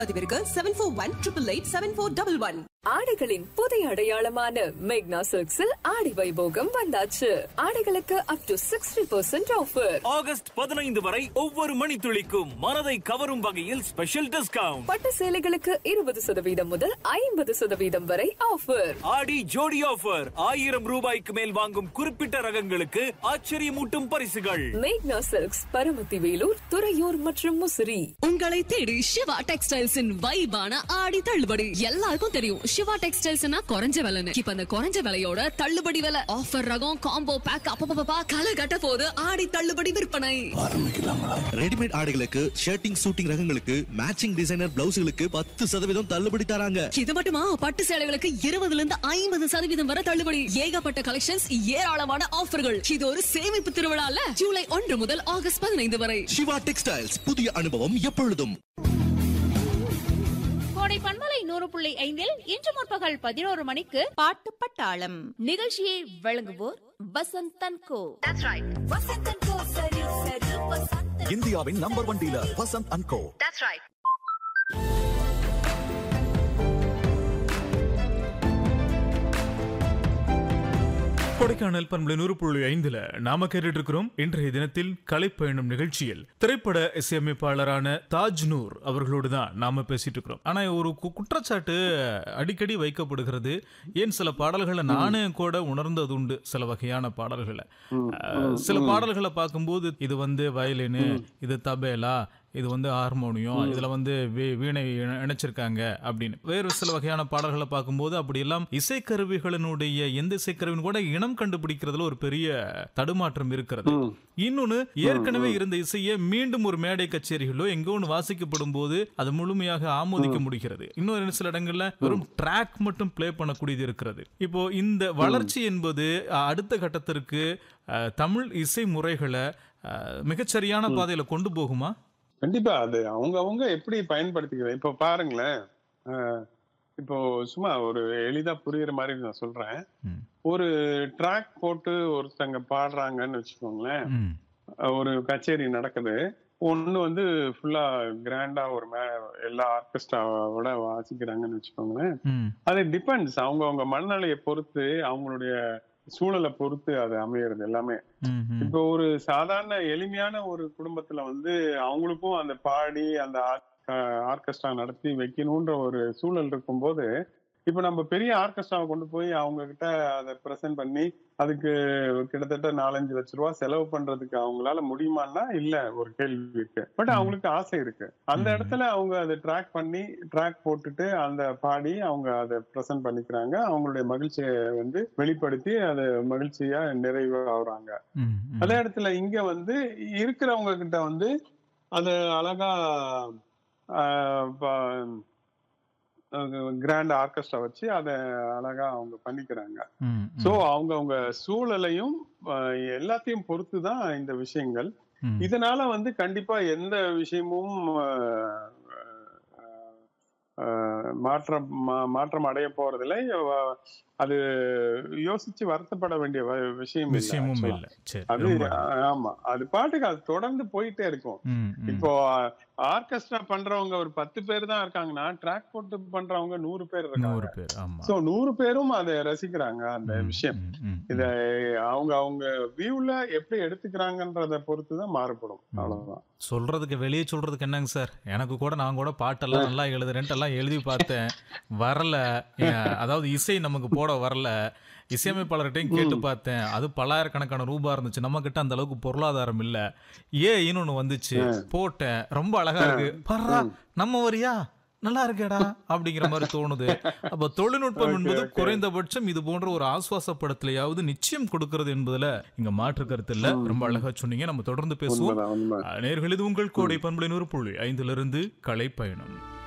பதிவிற்கு seven four one triple eight seven four double one ஆடைகளின் புதிய அடையாளமான மேக்னா சில்க்ஸில் ஆடி வைபோகம் வந்தாச்சு ஆடைகளுக்கு up to sixty percent offer August பதினைந்து வரை ஒவ்வொரு மணித்துளிக்கும் மனதை கவரும் வகையில் ஸ்பெஷல் டிஸ்கவுண்ட் பட்டு சேலைகளுக்கு இருபது சதவீதம் முதல் ஐம்பது சதவீதம் வரை ஆஃபர் ஆடி ஜோடி ஆஃபர் ஆயிரம் ரூபாய்க்கு மேல் வாங்கும் குறிப்பிட்ட ரகங்களுக்கு ஆச்சரியமூட்டும் பரிசுகள் மேக்னா சில்க்ஸ் பரமத்தி வேலூர் துறையூர் மற்றும் முசிறி உங்களை தேடி சிவா டெக்ஸ்டைல்ஸின் வைபான ஆடி தள்ளுபடி எல்லாருக்கும் தெரியும் சிவா டெக்ஸ்டைல்ஸ்னா குறைஞ்ச விலைன்னு இப்ப அந்த குறைஞ்ச விலையோட தள்ளுபடி விலை ஆஃபர் ரகம் காம்போ பேக் அப்பப்பா கலை கட்ட போது ஆடி தள்ளுபடி விற்பனை ரெடிமேட் ஆடைகளுக்கு ஷர்ட்டிங் சூட்டிங் ரகங்களுக்கு மேட்சிங் டிசைனர் பிளவுஸ்களுக்கு பத்து சதவீதம் தள்ளுபடி தராங்க இது மட்டுமா பட்டு சேலைகளுக்கு இருபதுல இருந்து ஐம்பது சதவீதம் வரை தள்ளுபடி ஏகப்பட்ட கலெக்ஷன்ஸ் ஏராளமான ஆஃபர்கள் இது ஒரு சேமிப்பு திருவிழால ஜூலை ஒன்று முதல் ஆகஸ்ட் பதினைந்து வரை சிவா டெக்ஸ்டைல்ஸ் புதிய அனுபவம் எப்பொழுதும் கோடை பண்பலை நூறு புள்ளி ஐந்தில் இன்று முற்பகல் பதினோரு மணிக்கு பாட்டு பட்டாளம் நிகழ்ச்சியை வழங்குவோர் வசந்த் தன்கோ இந்தியாவின் number one dealer Vasanth and co Kodaikanal பண்பலை நூறு புள்ளி ஐந்துல நாம கேட்டுட்டு இருக்கிறோம் இன்றைய தினத்தில் கலைப்பயணம் நிகழ்ச்சியில் திரைப்பட இசையமைப்பாளரான தாஜ் நூர் அவர்களோடு தான் நாம பேசிட்டு இருக்கிறோம் ஆனா ஒரு கு- குற்றச்சாட்டு அடிக்கடி வைக்கப்படுகிறது ஏன் சில பாடல்களை நானே கூட உணர்ந்தது உண்டு சில வகையான பாடல்களை அஹ், சில பாடல்களை பார்க்கும்போது இது வந்து வயலினு இது தபேலா இது வந்து ஹார்மோனியம் இதுல வந்து வீ- வீணை இணை- இணைச்சிருக்காங்க அப்படின்னு வேறு சில வகையான பாடல்களை பார்க்கும்போது அப்படி எல்லாம் இசைக்கருவிகளினுடைய எந்த இசைக்கருவின் கூட இனம் கண்டுபிடிக்கிறதுல ஒரு பெரிய தடுமாற்றம் இருக்கிறது இன்னொன்னு ஏற்கனவே இருந்த இசையை மீண்டும் ஒரு மேடை கச்சேரிகளோ எங்கோ ஒன்று வாசிக்கப்படும் போது அது முழுமையாக ஆமோதிக்க முடிகிறது இன்னொரு சில இடங்கள்ல வெறும் ட்ராக் மட்டும் ப்ளே பண்ணக்கூடியது இருக்கிறது இப்போ இந்த வளர்ச்சி என்பது அஹ், அடுத்த கட்டத்திற்கு அஹ், தமிழ் இசை முறைகளை அஹ், மிகச்சரியான பாதையில கொண்டு போகுமா கண்டிப்பா அது அவங்க அவங்க எப்படி பயன்படுத்திக்கிறது இப்போ பாருங்களேன் அஹ், இப்போ சும்மா ஒரு எளிதா புரியுற மாதிரி நான் சொல்றேன் ம். ஒரு ட்ராக் போட்டு ஒருத்தங்க பாடுறாங்கன்னு வச்சுக்கோங்களேன் ம். அஹ், ஒரு கச்சேரி நடக்குது ஒண்ணு வந்து ஃபுல்லா கிராண்டா ஒரு மே எல்லா ஆர்கெஸ்ட்ராவோட வாசிக்கிறாங்கன்னு வச்சுக்கோங்களேன் ம். அது டிபெண்ட்ஸ் அவங்க அவங்க மனநிலையை பொறுத்து அவங்களுடைய சூழலை பொறுத்து அது அமையிறது எல்லாமே ம், ம். இப்போ ஒரு சாதாரண எளிமையான ஒரு குடும்பத்துல வந்து அவங்களுக்கும் அந்த பாடி அந்த ஆர்கெஸ்ட்ரா நடத்தி வைக்கணும்ன்ற ஒரு சூழல் இருக்கும்போது இப்ப நம்ம பெரிய ஆர்கெஸ்ட்ராவை கொண்டு போய் அவங்க கிட்ட அதை பிரசன்ட் பண்ணி அதுக்கு கிட்டத்தட்ட நாலஞ்சு லட்ச ரூபா செலவு பண்றதுக்கு அவங்களால முடியுமான்னா இல்ல ஒரு கேள்வி இருக்கு பட் அவங்களுக்கு ஆசை இருக்கு அந்த ம். இடத்துல அவங்க அதை ட்ராக் பண்ணி ட்ராக் போட்டுட்டு அந்த பாடி அவங்க அதை பிரசன்ட் பண்ணிக்கிறாங்க அவங்களுடைய மகிழ்ச்சியை வந்து வெளிப்படுத்தி அதை மகிழ்ச்சியா நிறைவாகிறாங்க ம், ம். அதே இடத்துல இங்க வந்து இருக்கிறவங்க கிட்ட வந்து அது அழகா கிராண்ட் ஆர்கெஸ்ட்ரா வச்சு அதை அழகா அவங்க பண்ணிக்கிறாங்க ம், ம். சோ அவங்க அவங்க சூழலையும் ஆஹ், எல்லாத்தையும் பொறுத்து தான் இந்த விஷயங்கள் ம். இதனால வந்து கண்டிப்பா எந்த விஷயமும் ஆஹ், ஆஹ், மாற்றம் மா- மாற்றம் அடைய போறதில்லை அஹ், அது யோசிச்சு வருத்தப்பட வேண்டிய வ- விஷயம் இல்லை விஷயமும் actually. இல்ல சரி அது ரொம்ப ஆமா அது பாட்டுக்கு அது தொடர்ந்து போயிட்டே இருக்கும் ம், ம். இப்போ ஆர்கெஸ்ட்ரா பண்றவங்க ஒரு பத்து பேர் தான் இருக்காங்கன்னா ட்ராக் போட்டு பண்றவங்க நூறு பேர் நூறு இருக்காங்க பேர் ஆமா சோ நூறு பேரும் அதை ரசிக்கிறாங்க அந்த ம், விஷயம் ம், ம், ம். இத அவங்க அவங்க வியூல எப்படி எடுத்துக்கிறாங்கன்றத பொறுத்து தான் மாறுபடும் அவ்வளவுதான் சொல்றதுக்கு வெளியே சொல்றதுக்கு என்னங்க சார் எனக்கு கூட நான் கூட பாட்டெல்லாம் நல்லா எழுதுறேன்ட்டு எல்லாம் எழுதி பார்த்தேன் வரல ஏன், அதாவது இசை நமக்கு போட வரல இசையமைப்பாளர்கிட்டையும் கேட்டு பார்த்தேன் அது பல்லாயிரக்கணக்கான ரூபா இருந்துச்சு நம்ம கிட்ட அந்த அளவுக்கு பொருளாதாரம் இல்ல ஏ இன்னொன்னு வந்துச்சு போட்டேன் ரொம்ப அழகா இருக்கு பர்றா நம்ம வரியா நல்லா இருக்கேடா அப்படிங்கிற மாதிரி தோணுது அப்ப தொழில்நுட்பம் என்பது குறைந்தபட்சம் இது போன்ற ஒரு ஆசுவாசப்படத்திலேயாவது நிச்சயம் கொடுக்கிறது என்பதுல இங்க மாற்று கருத்து இல்ல ரொம்ப அழகா சொன்னீங்க நம்ம தொடர்ந்து பேசுவோம் உண்மைதான் உண்மை நேர்கள் இது உங்கள் கோடை பண்பலை நூறு புள்ளி ஐந்திலிருந்து கலை பயணம்